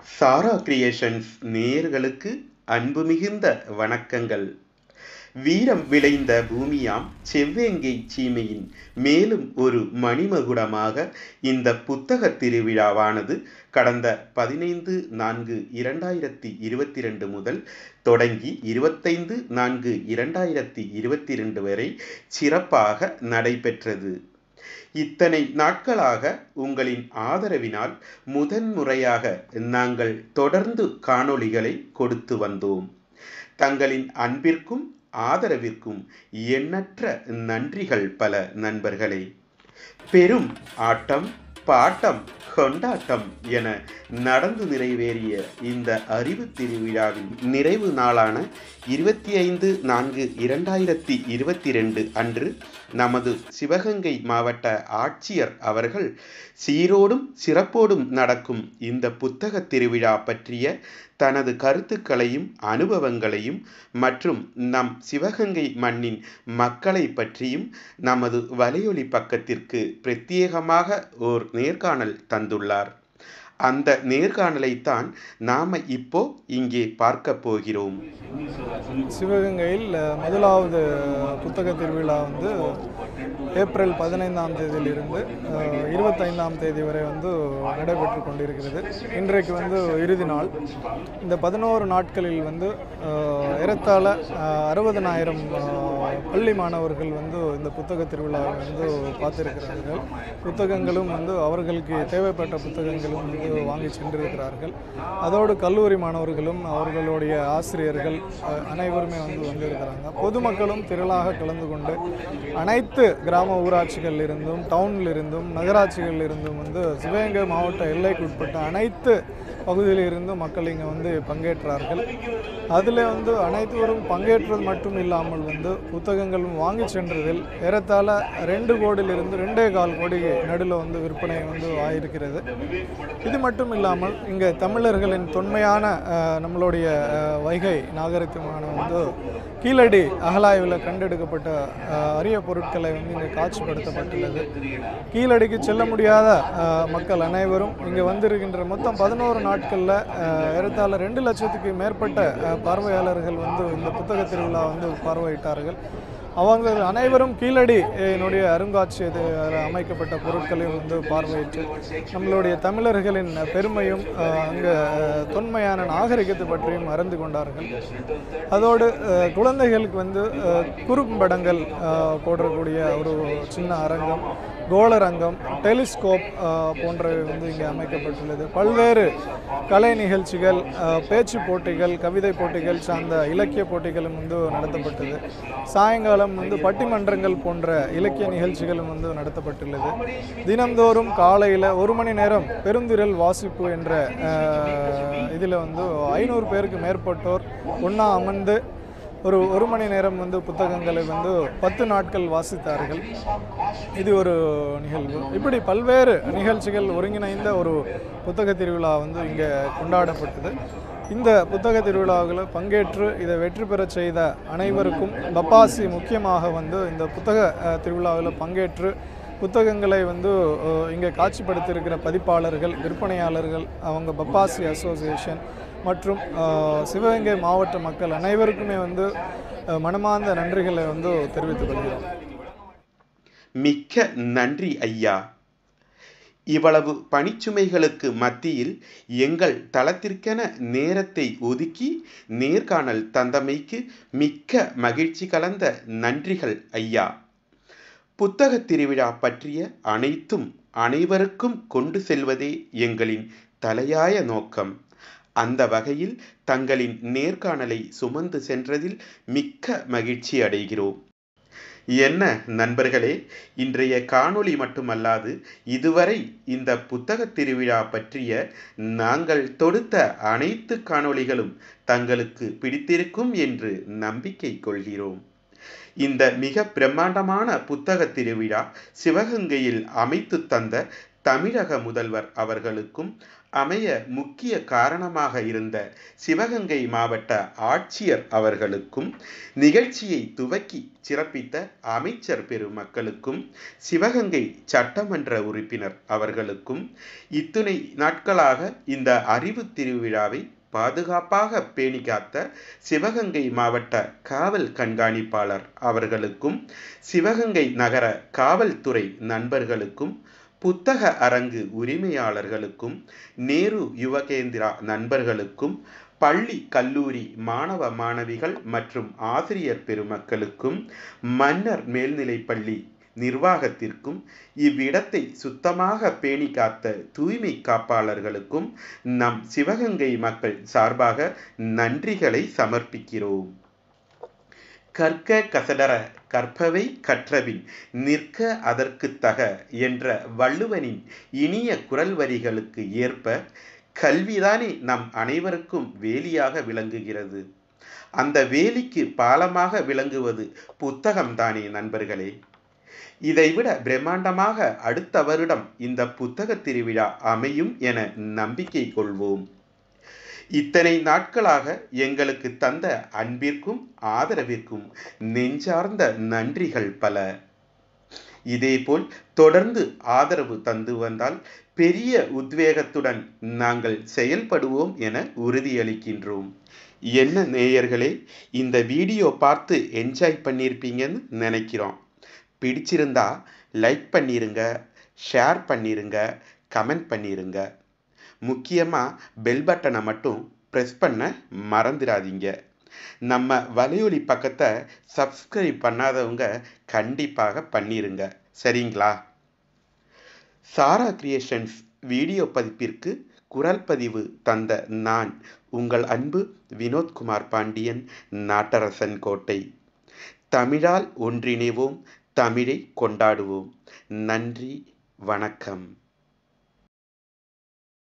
சாரா creations நேயர்களுக்கு அன்பு மிகுந்த வணக்கங்கள் வீரம் விளைந்த பூமியாம் செவ்வேங்கை சீமையின் மேலும் ஒரு மணிமகுடமாக இந்த புத்தக திருவிழாவானது கடந்த பதினைந்து நான்கு இரண்டாயிரத்தி இருபத்தி ரெண்டு முதல் தொடங்கி இருபத்தைந்து நான்கு இரண்டாயிரத்தி இருபத்தி ரெண்டு வரை சிறப்பாக நடைபெற்றது இத்தனை நாட்களாக உங்களின் ஆதரவினால் முதன்முறையாக நாங்கள் தொடர்ந்து காணொளிகளை கொடுத்து வந்தோம் தங்களின் அன்பிற்கும் ஆதரவிற்கும் எண்ணற்ற நன்றிகள் பல நண்பர்களே பெரும் ஆட்டம் பாட்டம் கொண்டாட்டம் என நடந்து நிறைவேறிய இந்த அறிவு திருவிழாவின் நிறைவு நாளான இருபத்தி ஐந்து நான்கு இரண்டாயிரத்தி இருபத்தி ரெண்டு அன்று நமது சிவகங்கை மாவட்ட ஆட்சியர் அவர்கள் சீரோடும் சிறப்போடும் நடக்கும் இந்த புத்தக திருவிழா பற்றிய தனது கருத்துக்களையும் அனுபவங்களையும் மற்றும் நம் சிவகங்கை மண்ணின் மக்களை பற்றியும் நமது வலையொலி பக்கத்திற்கு பிரத்யேகமாக ஓர் நேர்காணல் தந்துள்ளார் அந்த நேர்காணலைத்தான் நாம இப்போ இங்கே பார்க்க போகிறோம் சிவகங்கையில் முதலாவது புத்தக திருவிழா வந்து ஏப்ரல் பதினைந்தாம் தேதியிலிருந்து அஹ், இருபத்தைந்தாம் தேதி வரை வந்து நடைபெற்று கொண்டிருக்கிறது இன்றைக்கு வந்து இறுதி நாள் இந்த பதினோரு நாட்களில் வந்து அஹ், ஏறத்தாழ அஹ், அறுபதனாயிரம் அஹ், பள்ளி மாணவர்கள் வந்து இந்த புத்தக திருவிழாவை வந்து பார்த்திருக்கிறார்கள் புத்தகங்களும் வந்து அவர்களுக்கு தேவைப்பட்ட புத்தகங்களும் வந்து வாங்கி சென்றிருக்கிறார்கள் அதோடு கல்லூரி மாணவர்களும் அவர்களுடைய ஆசிரியர்கள் அஹ், அனைவருமே வந்து வந்திருக்கிறாங்க பொதுமக்களும் திரளாக கலந்து கொண்டு அனைத்து கிராம ஊராட்சிகள் இருந்தும் டவுனில் இருந்தும் நகராட்சிகள் இருந்தும் வந்து சிவகங்கை மாவட்ட எல்லைக்கு உட்பட்ட அனைத்து பகுதியில் இருந்து மக்கள் இங்கே வந்து பங்கேற்றார்கள் அதில் வந்து அனைத்துவரும் பங்கேற்றது மட்டும் இல்லாமல் வந்து புத்தகங்களும் வாங்கி சென்றதில் ஏறத்தாழ ரெண்டு கோடியிலிருந்து ரெண்டே கால் கோடி நடுவில் வந்து விற்பனை வந்து ஆயிருக்கிறது இது மட்டும் இல்லாமல் இங்கே தமிழர்களின் தொன்மையான அஹ், நம்மளுடைய அஹ், வைகை நாகரிகமான வந்து கீழடி அகலாய்வில் கண்டெடுக்கப்பட்ட அஹ், அரிய பொருட்களை வந்து இங்கே காட்சிப்படுத்தப்பட்டுள்ளது கீழடிக்கு செல்ல முடியாத அஹ், மக்கள் அனைவரும் இங்கே வந்திருக்கின்ற மொத்தம் பதினோரு நாட்களில் ஏறத்தாழ ரெண்டு லட்சத்துக்கு மேற்பட்ட அஹ், பார்வையாளர்கள் வந்து இந்த புத்தக திருவிழா வந்து பார்வையிட்டார்கள் அவங்க அனைவரும் கீழடி என்னுடைய அருங்காட்சியகத்தில் அமைக்கப்பட்ட பொருட்களை வந்து பார்வையிட்டு நம்மளுடைய தமிழர்களின் பெருமையும் அஹ், அங்கே அஹ், தொன்மையான நாகரிகத்தை பற்றியும் அறிந்து கொண்டார்கள் அதோடு அஹ், குழந்தைகளுக்கு வந்து அஹ், குறும்படங்கள் அஹ், போடக்கூடிய ஒரு சின்ன அரங்கம் கோளரங்கம் டெலிஸ்கோப் அஹ், போன்றவை வந்து இங்கே அமைக்கப்பட்டுள்ளது பல்வேறு கலை நிகழ்ச்சிகள் அஹ், பேச்சு போட்டிகள் கவிதை போட்டிகள் சார்ந்த இலக்கிய போட்டிகளும் வந்து நடத்தப்பட்டது சாயங்காலம் வந்து பட்டிமன்றங்கள் போன்ற இலக்கிய நிகழ்ச்சிகளும் வந்து நடத்தப்பட்டுள்ளது தினந்தோறும் காலையில் ஒரு மணி நேரம் பெருந்திரல் வாசிப்பு என்ற இதில் வந்து ஐநூறு பேருக்கு மேற்பட்டோர் ஒன்றா அமர்ந்து ஒரு ஒரு மணி நேரம் வந்து புத்தகங்களை வந்து பத்து நாட்கள் வாசித்தார்கள் இது ஒரு நிகழ்வு இப்படி பல்வேறு நிகழ்ச்சிகள் ஒருங்கிணைந்த ஒரு புத்தக திருவிழா வந்து இங்கே கொண்டாடப்பட்டது இந்த புத்தக திருவிழாவில் பங்கேற்று இதை வெற்றி பெறச் செய்த அனைவருக்கும் பப்பாசி முக்கியமாக வந்து இந்த புத்தக அஹ், திருவிழாவில் பங்கேற்று புத்தகங்களை வந்து அஹ், இங்கே காட்சிப்படுத்தியிருக்கிற பதிப்பாளர்கள் விற்பனையாளர்கள் அவங்க பப்பாசி அசோசியேஷன் மற்றும் அஹ், சிவகங்கை மாவட்ட மக்கள் அனைவருக்குமே வந்து அஹ், மனமார்ந்த நன்றிகளை வந்து தெரிவித்துக் கொள்கிறோம் மிக்க நன்றி ஐயா இவ்வளவு பணிச்சுமைகளுக்கு மத்தியில் எங்கள் தளத்திற்கென நேரத்தை ஒதுக்கி நேர்காணல் தந்தமைக்கு மிக்க மகிழ்ச்சி கலந்த நன்றிகள் ஐயா புத்தகத் திருவிழா பற்றிய அனைத்தும் அனைவருக்கும் கொண்டு செல்வதே எங்களின் தலையாய நோக்கம் அந்த வகையில் தங்களின் நேர்காணலை சுமந்து சென்றதில் மிக்க மகிழ்ச்சி அடைகிறோம் என்ன நண்பர்களே இன்றைய காணொளி மட்டுமல்லாது இதுவரை இந்த புத்தகத் திருவிழா பற்றிய நாங்கள் தொடுத்த அனைத்து காணொளிகளும் தங்களுக்கு பிடித்திருக்கும் என்று நம்பிக்கை கொள்கிறோம் இந்த மிக பிரம்மாண்டமான புத்தக திருவிழா சிவகங்கையில் அமைத்து தந்த தமிழக முதல்வர் அவர்களுக்கும் அமைய முக்கிய காரணமாக இருந்த சிவகங்கை மாவட்ட ஆட்சியர் அவர்களுக்கும் நிகழ்ச்சியை துவக்கி சிறப்பித்த அமைச்சர் பெருமக்களுக்கும் சிவகங்கை சட்டமன்ற உறுப்பினர் அவர்களுக்கும் இத்துணை நாட்களாக இந்த அறிவு திருவிழாவை பாதுகாப்பாக பேணி காத்த சிவகங்கை மாவட்ட காவல் கண்காணிப்பாளர் அவர்களுக்கும் சிவகங்கை நகர காவல்துறை நண்பர்களுக்கும் புத்தக அரங்கு உரிமையாளர்களுக்கும் நேரு யுவகேந்திரா நண்பர்களுக்கும் பள்ளி கல்லூரி மாணவ மாணவிகள் மற்றும் ஆசிரியர் பெருமக்களுக்கும் மன்னர் மேல்நிலைப்பள்ளி நிர்வாகத்திற்கும் இவ்விடத்தை சுத்தமாக பேணி காத்த தூய்மை காப்பாளர்களுக்கும் நம் சிவகங்கை மக்கள் சார்பாக நன்றிகளை சமர்ப்பிக்கிறோம் கற்க கசடர கற்பவை கற்றபின் நிற்க அதற்கு தக என்ற வள்ளுவனின் இனிய குரல் வரிகளுக்கு ஏற்ப கல்விதானே நம் அனைவருக்கும் வேலியாக விளங்குகிறது அந்த வேலிக்கு பாலமாக விளங்குவது புத்தகம்தானே நண்பர்களே இதைவிட பிரம்மாண்டமாக அடுத்த வருடம் இந்த புத்தக திருவிழா அமையும் என நம்பிக்கை கொள்வோம் இத்தனை நாட்களாக எங்களுக்கு தந்த அன்பிற்கும் ஆதரவிற்கும் நெஞ்சார்ந்த நன்றிகள் பல இதேபோல் தொடர்ந்து ஆதரவு தந்து வந்தால் பெரிய உத்வேகத்துடன் நாங்கள் செயல்படுவோம் என உறுதியளிக்கின்றோம் என்ன நேயர்களே இந்த வீடியோ பார்த்து என்ஜாய் பண்ணியிருப்பீங்கன்னு நினைக்கிறோம் பிடிச்சிருந்தா லைக் பண்ணிருங்க ஷேர் பண்ணிருங்க கமெண்ட் பண்ணிருங்க முக்கியமாக பெல் பட்டனை மட்டும் ப்ரெஸ் பண்ண மறந்துடாதீங்க நம்ம வலையொலி பக்கத்தை சப்ஸ்கிரைப் பண்ணாதவங்க கண்டிப்பாக பண்ணிருங்க சரிங்களா சாரா கிரியேஷன்ஸ் வீடியோ பதிப்பிற்கு குரல் பதிவு தந்த நான் உங்கள் அன்பு வினோத்குமார் பாண்டியன் நாட்டரசன் கோட்டை தமிழால் ஒன்றிணைவோம் தமிழை கொண்டாடுவோம் நன்றி வணக்கம்